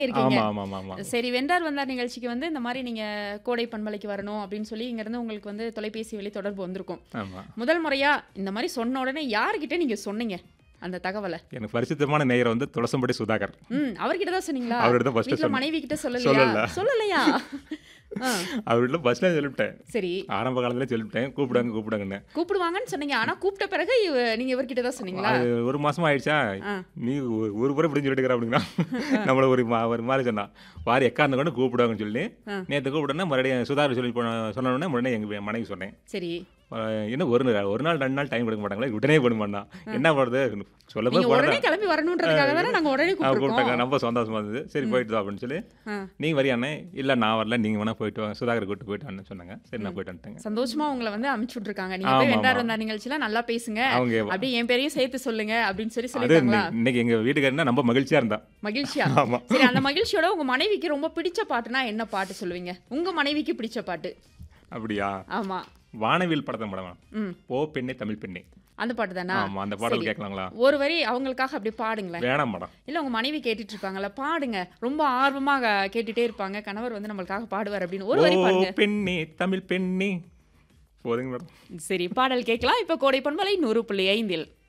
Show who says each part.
Speaker 1: இருக்கீங்க.
Speaker 2: ஆமா, ஆமா, ஆமா.
Speaker 1: சரி வென்றார் வந்தார் நிகழ்ச்சிக்கு வந்து இந்த மாரி நீங்க கோடை பண்பலைக்கு வரணும் அப்படின்னு சொல்லி இங்கேருந்து உங்களுக்கு வந்து தொலைபேசி வழி தொடர்பு வந்திருக்கும்.
Speaker 2: ஆமா.
Speaker 1: முதல் முறையா இந்த மாரி சொன்ன உடனே யார்கிட்ட நீங்க சொன்னீங்க? அந்த தகவல.
Speaker 2: எனக்கு பரிசுத்தமான நேயர் வந்து துளசம்படி சுதாகர்.
Speaker 1: ம். அவர்கிட்ட தான் சொன்னீங்களா?
Speaker 2: அவர்கிட்ட தான் ஃபர்ஸ்ட்
Speaker 1: வீட்ல
Speaker 2: சொன்னேன்.
Speaker 1: மனைவி கிட்ட சொல்லலையா?
Speaker 2: சொல்லல.
Speaker 1: சொல்லலையா? ஆ.
Speaker 2: அவர்கிட்ட ஃபர்ஸ்ட்ல சொல்லிவிட்டேன்.
Speaker 1: சரி.
Speaker 2: ஆரம்ப காலத்துல சொல்லிவிட்டேன். கூப்பிடுங்க கூப்பிடுங்கன்னு.
Speaker 1: கூப்பிடுவாங்கன்னு சொன்னீங்க. ஆனா கூப்பிட்ட பிறகு இவ நீங்க இவர்கிட்ட தான் சொன்னீங்களா?
Speaker 2: அது ஒரு மாசமா ஆயிடுச்சா
Speaker 1: ஆ.
Speaker 2: நீ ஒ- ஒரு முறை இப்படி சொல்லிட்டு அப்படின்னா நம்மள ஒரு மா- ஒரு மாதிரி சொன்னான் வாரி எக்காந்து கொண்டு கூப்பிடுவாங்கன்னு சொல்லி
Speaker 1: ஆ.
Speaker 2: நேற்று கூப்பிட்டேன்னா மறுபடியும் சுதாகர் சொல்லி போன சொன்ன உடனே மறுபடியும் எங்க மனைவி சொன்னேன்
Speaker 1: சரி.
Speaker 2: அஹ் இன்னும் ஒரு நாள் ஒரு நாள் ரெண்டு நாள் டைம் கொடுக்க மாட்டாங்களே உடனே பண்ண மாட்டான் என்ன பண்ணுறது சொல்ல போய்
Speaker 1: நீங்க உடனே
Speaker 2: போனேன்
Speaker 1: கிளம்பி வரணுன்றதுக்காக தானே நாங்க உடனே
Speaker 2: கூப்பிட்டாங்க
Speaker 1: கூப்பிட்டுருக்கோம்.
Speaker 2: ரொம்ப சந்தோஷமா இருந்தது சரி போயிட்டு வா அப்படின்னு சொல்லி
Speaker 1: ஆ.
Speaker 2: நீங்க வரியாண்ணே இல்லை நான் வரல நீங்க வேணா போயிட்டு வாங்க சுதாகர் கூட்டு போயிட்டு வான்னு சொன்னாங்க சரி நான் போயிட்டு வந்துட்டேங்க
Speaker 1: சந்தோஷமா உங்களை வந்து அனுப்பிச்சு விட்டுருக்காங்க. நீங்க
Speaker 2: ஆமா,
Speaker 1: போய் வென்றார்
Speaker 2: ஆமா.
Speaker 1: வந்தார் நிகழ்ச்சியில நல்லா பேசுங்க.
Speaker 2: அவங்க
Speaker 1: அப்படியே என் பேரையும் சேர்த்து சொல்லுங்க அப்படின்னு சொல்லி
Speaker 2: அது
Speaker 1: சொல்லிட்டாங்களா?
Speaker 2: இன்னைக்கு- இன்னைக்கு எங்க வீட்டுக்காரனா ரொம்ப மகிழ்ச்சியா இருந்தா
Speaker 1: மகிழ்ச்சியா?
Speaker 2: ஆமா
Speaker 1: சரி அந்த மகிழ்ச்சியோட உங்க மனைவிக்கு ரொம்ப பிடிச்ச பாட்டுனா என்ன பாட்டு சொல்லுவீங்க? உங்க மனைவிக்கு பிடிச்ச பாட்டு.
Speaker 2: அப்படியா
Speaker 1: ஆமா.
Speaker 2: வானவில் படத்தை மேடம்
Speaker 1: ம்.
Speaker 2: ஓ பெண்ணே தமிழ் பெண்ணே
Speaker 1: அந்த பாட்டு தானா?
Speaker 2: ஆமா அந்த பாடல்
Speaker 1: சரி.
Speaker 2: கேட்கலாங்களா
Speaker 1: ஒரு வரி அவங்களுக்காக அப்படியே பாடுங்களேன்.
Speaker 2: வேணாம் மேடம்
Speaker 1: இல்ல உங்க மனைவி கேட்டுட்டு இருப்பாங்கல்ல பாடுங்க. ரொம்ப ஆர்வமா க- கேட்டுட்டே இருப்பாங்க. கணவர் வந்து நம்மளுக்காக பாடுவார் அப்படின்னு ஒரு வரி
Speaker 2: ஓ
Speaker 1: பாடுங்க.
Speaker 2: பெண்ணே தமிழ் பெண்ணே போதுங்க மேடம்
Speaker 1: சரி பாடல் கேட்கலாம். இப்ப கோடை பண்பலை 100.5 இல்